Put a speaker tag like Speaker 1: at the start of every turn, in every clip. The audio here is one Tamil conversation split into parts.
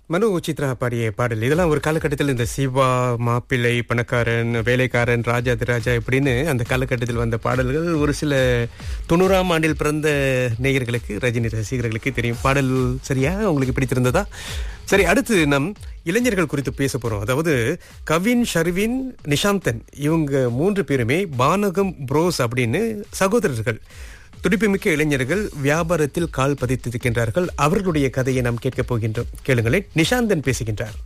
Speaker 1: மனு சித்ரா பாடிய பாடல் இதெல்லாம் ஒரு காலகட்டத்தில் இந்த சிவா மாப்பிள்ளை பணக்காரன் வேலைக்காரன் ராஜாதிராஜா இப்படின்னு அந்த காலகட்டத்தில் வந்த பாடல்கள் ஒரு சில தொண்ணூறாம் ஆண்டில் பிறந்த நேயர்களுக்கு ரஜினி ரசிகர்களுக்கு தெரியும் பாடல் சரியா உங்களுக்கு பிடித்திருந்ததா சரி அடுத்து நம் இளைஞர்கள் குறித்து பேச போறோம் அதாவது கவின் ஷர்வின் நிஷாந்தன் இவங்க மூன்று பேருமே பானகம் புரோஸ் அப்படின்னு சகோதரர்கள் துடிப்புமிக்க இளைஞர்கள் வியாபாரத்தில் கால் பதித்திருக்கின்றார்கள் அவர்களுடைய கதையை நாம் கேட்கப் போகின்றோம் கேளுங்களேன் நிஷாந்தன் பேசுகின்றார்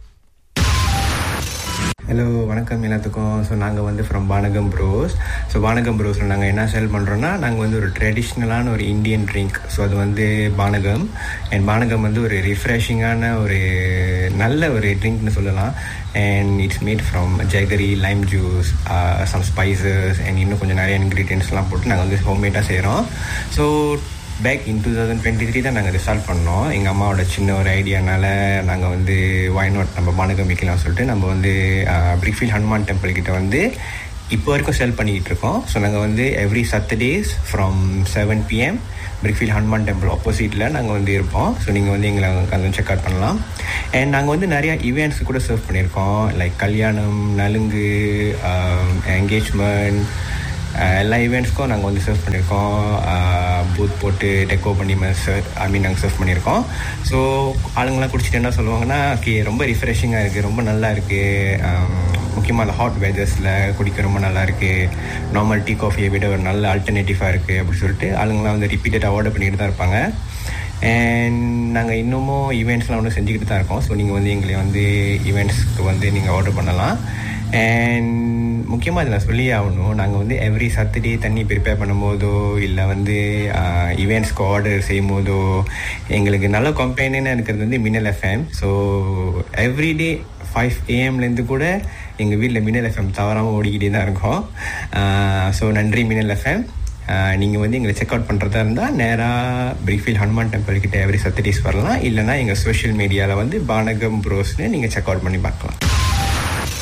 Speaker 2: ஹலோ வணக்கம் எல்லாத்துக்கும் ஸோ நாங்கள் வந்து ஃப்ரம் பானகம் ப்ரோஸ் ஸோ பானகம் ப்ரோஸில் நாங்கள் என்ன செல் பண்ணுறோன்னா நாங்கள் வந்து ஒரு ட்ரெடிஷ்னலான ஒரு இந்தியன் ட்ரிங்க் ஸோ அது வந்து பானகம் அண்ட் பானகம் வந்து ஒரு ரிஃப்ரெஷிங்கான ஒரு நல்ல ஒரு ட்ரிங்க்னு சொல்லலாம் and it's made from jaggery lime juice some spices and இன்னும் கொஞ்சம் நிறைய இன்க்ரீடியன்ஸ்லாம் போட்டு நாங்கள் வந்து ஹோம்மேடாக செய்கிறோம் so pack in two thousand twenty three தான் நாங்கள் ரிசால்வ் பண்ணோம் எங்கள் அம்மாவோட சின்ன ஒரு ஐடியானால நாங்கள் வந்து வாய் நாட் நம்ம பானகம் விற்கலாம் சொல்லிட்டு நம்ம வந்து பிரிக்ஃபீல் ஹனுமான் டெம்பிள் கிட்ட வந்து இப்போ வரைக்கும் செல் பண்ணிக்கிட்டு இருக்கோம் ஸோ நாங்கள் வந்து every Saturdays from seven PM Brickfield Hanuman temple ஆப்போசிட்டில் நாங்கள் வந்து இருப்போம் ஸோ நீங்கள் வந்து எங்களை அங்கே செக் அவுட் பண்ணலாம் அண்ட் நாங்கள் வந்து நிறையா ஈவெண்ட்ஸ் கூட சர்வ் பண்ணியிருக்கோம் லைக் கல்யாணம் நலுங்கு என்கேஜ்மெண்ட் எல்லா ஈவெண்ட்ஸ்க்கும் நாங்கள் வந்து சர்வ் பண்ணியிருக்கோம் பூத் போட்டு டெக்கோ பண்ணி சர்வ் ஐ மீன் நாங்கள் சர்வ் பண்ணியிருக்கோம் ஸோ ஆளுங்களாம் குடிச்சிட்டு என்ன சொல்லுவாங்கன்னா ஓகே ரொம்ப ரிஃப்ரெஷிங்காக இருக்குது ரொம்ப நல்லா இருக்குது முக்கியமாக அந்த ஹாட் வெதர்ஸில் குடிக்க ரொம்ப நல்லா இருக்குது நார்மல் டீ காஃபியை விட ஒரு நல்ல ஆல்டர்னேட்டிவாக இருக்குது அப்படின்னு சொல்லிட்டு ஆளுங்களாம் வந்து ரிப்பீட்டடாக ஆர்டர் பண்ணிட்டு தான் இருப்பாங்க அண்ட் நாங்கள் இன்னமும் ஈவெண்ட்ஸ்லாம் வந்து செஞ்சுக்கிட்டு தான் இருக்கோம் ஸோ நீங்கள் வந்து எங்களை வந்து ஈவெண்ட்ஸ்க்கு வந்து நீங்கள் ஆர்டர் பண்ணலாம் அண்ட் முக்கியமாக இதில் சொல்லியே ஆகணும் நாங்கள் வந்து எவ்ரி சட்டர்டே தண்ணி ப்ரிப்பேர் பண்ணும்போதோ இல்லை வந்து ஈவெண்ட்ஸ்க்கு ஆர்டர் செய்யும் போதோ எங்களுக்கு நல்ல கம்பெனின்னு இருக்கிறது வந்து Minnal FM so everyday five ஏஎம்லேருந்து கூட எங்கள் வீட்டில் மின்னல் எஃப்எம் தவறாமல் ஓடிக்கிட்டே தான் இருக்கோம் ஸோ நன்றி மின்னல் எஃப்எம் நீங்கள் வந்து எங்களை செக் அவுட் பண்ணுறதா இருந்தால் நேராக பிரிஃபீல் ஹனுமான் டெம்பிள் கிட்ட எவ்ரி சத்தர்டேஸ் வரலாம் இல்லைனா எங்கள் சோஷியல் மீடியாவில் வந்து பானகம் ப்ரோஸ்னு நீங்கள் செக் அவுட் பண்ணி பார்க்கலாம்